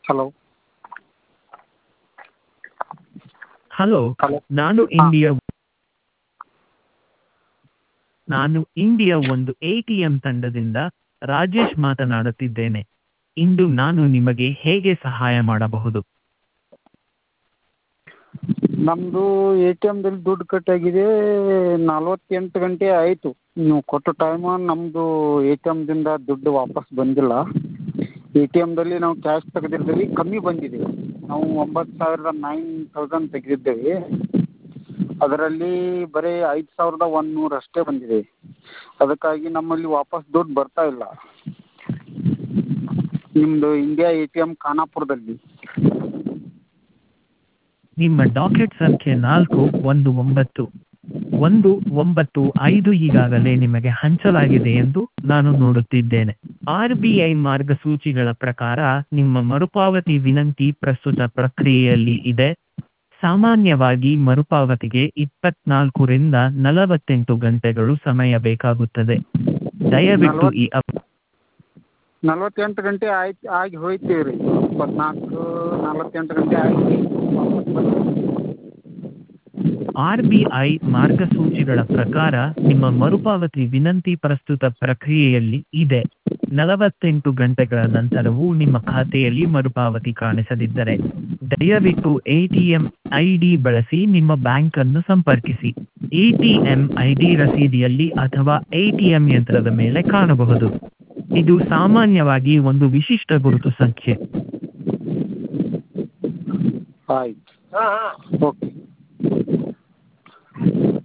hello hello hello ನಾನು India ನಾನು India ಒಂದು ಎ ಟಿ ಎಂ ತಂಡದಿಂದ ರಾಜೇಶ್ ಮಾತನಾಡುತ್ತಿದ್ದೇನೆ ಇಂದು ನಾನು ನಿಮಗೆ ಹೇಗೆ ಸಹಾಯ ಮಾಡಬಹುದು ನಮ್ಮದು ಎ ಟಿ ಎಮ್ದಲ್ಲಿ ದುಡ್ಡು ಕಟ್ಟಾಗಿದೆ ನಲ್ವತ್ತೆಂಟು ಗಂಟೆ ಆಯಿತು ನೀವು ಕೊಟ್ಟ ಟೈಮ ನಮ್ಮದು ಎ ಟಿ ಎಮ್ದಿಂದ ದುಡ್ಡು ವಾಪಸ್ ಬಂದಿಲ್ಲ ಎ ಟಿ ಎಮ್ದಲ್ಲಿ ನಾವು ಕ್ಯಾಶ್ ತೆಗೆದಿದ್ದೀವಿ ಕಮ್ಮಿ ಬಂದಿದೆ ನಾವು ಒಂಬತ್ತು ಸಾವಿರದ ನೈನ್ ತೌಸಂಡ್ ತೆಗೆದಿದ್ದೇವೆ ಅದರಲ್ಲಿ ಬರೀ ಐದು ಸಾವಿರದ ಒಂದು ನೂರು ಅಷ್ಟೇ ಬಂದಿದೆ ಅದಕ್ಕಾಗಿ ನಮ್ಮಲ್ಲಿ ವಾಪಸ್ ದುಡ್ಡು ಬರ್ತಾ ಇಲ್ಲ ನಿಮ್ಮದು ಇಂಡಿಯಾ ಎ ಟಿ ಎಮ್ ಖಾನಾಪುರದಲ್ಲಿ ನಿಮ್ಮ ಡಾಕೆಟ್ ಸಂಖ್ಯೆ ನಾಲ್ಕು ಒಂದು ಒಂಬತ್ತು ಒಂದು ಒಂಬತ್ತು ಐದು ಈಗಾಗಲೇ ನಿಮಗೆ ಹಂಚಲಾಗಿದೆ ಎಂದು ನಾನು ನೋಡುತ್ತಿದ್ದೇನೆ ಆರ್ ಬಿ ಐ ಮಾರ್ಗಸೂಚಿಗಳ ಪ್ರಕಾರ ನಿಮ್ಮ ಮರುಪಾವತಿ ವಿನಂತಿ ಪ್ರಸ್ತುತ ಪ್ರಕ್ರಿಯೆಯಲ್ಲಿ ಇದೆ ಸಾಮಾನ್ಯವಾಗಿ ಮರುಪಾವತಿಗೆ ಇಪ್ಪತ್ನಾಲ್ಕರಿಂದ ನಲವತ್ತೆಂಟು ಗಂಟೆಗಳು ಸಮಯ ಬೇಕಾಗುತ್ತದೆ ದಯವಿಟ್ಟು ಈ ಅಪ್ ನಲ್ವತ್ತೆಂಟು ಗಂಟೆ ಆಯ್ತು ಆಗಿ ಹೋಯ್ತು ರೀ ಇಪ್ಪತ್ನಾಲ್ಕು ನಲ್ವತ್ತೆಂಟು ಗಂಟೆ ಆಗಿ ವಾಪಸ್ ಬಂದಿದೆ ಆರ್ ಬಿ ಐ ಮಾರ್ಗಸೂಚಿಗಳ ಪ್ರಕಾರ ನಿಮ್ಮ ಮರುಪಾವತಿ ವಿನಂತಿ ಪ್ರಸ್ತುತ ಪ್ರಕ್ರಿಯೆಯಲ್ಲಿ ಇದೆ ನಲವತ್ತೆಂಟು ಗಂಟೆಗಳ ನಂತರವೂ ನಿಮ್ಮ ಖಾತೆಯಲ್ಲಿ ಮರುಪಾವತಿ ಕಾಣಿಸದಿದ್ದರೆ ದಯವಿಟ್ಟು A T M I D ಬಳಸಿ ನಿಮ್ಮ ಬ್ಯಾಂಕನ್ನು ಸಂಪರ್ಕಿಸಿ A T M I D ರಸೀದಿಯಲ್ಲಿ ಅಥವಾ ಎ ಟಿ ಎಂ ಯಂತ್ರದ ಮೇಲೆ ಕಾಣಬಹುದು ಇದು ಸಾಮಾನ್ಯವಾಗಿ ಒಂದು ವಿಶಿಷ್ಟ ಗುರುತು ಸಂಖ್ಯೆ ಆಯ್ತು ಓಕೆ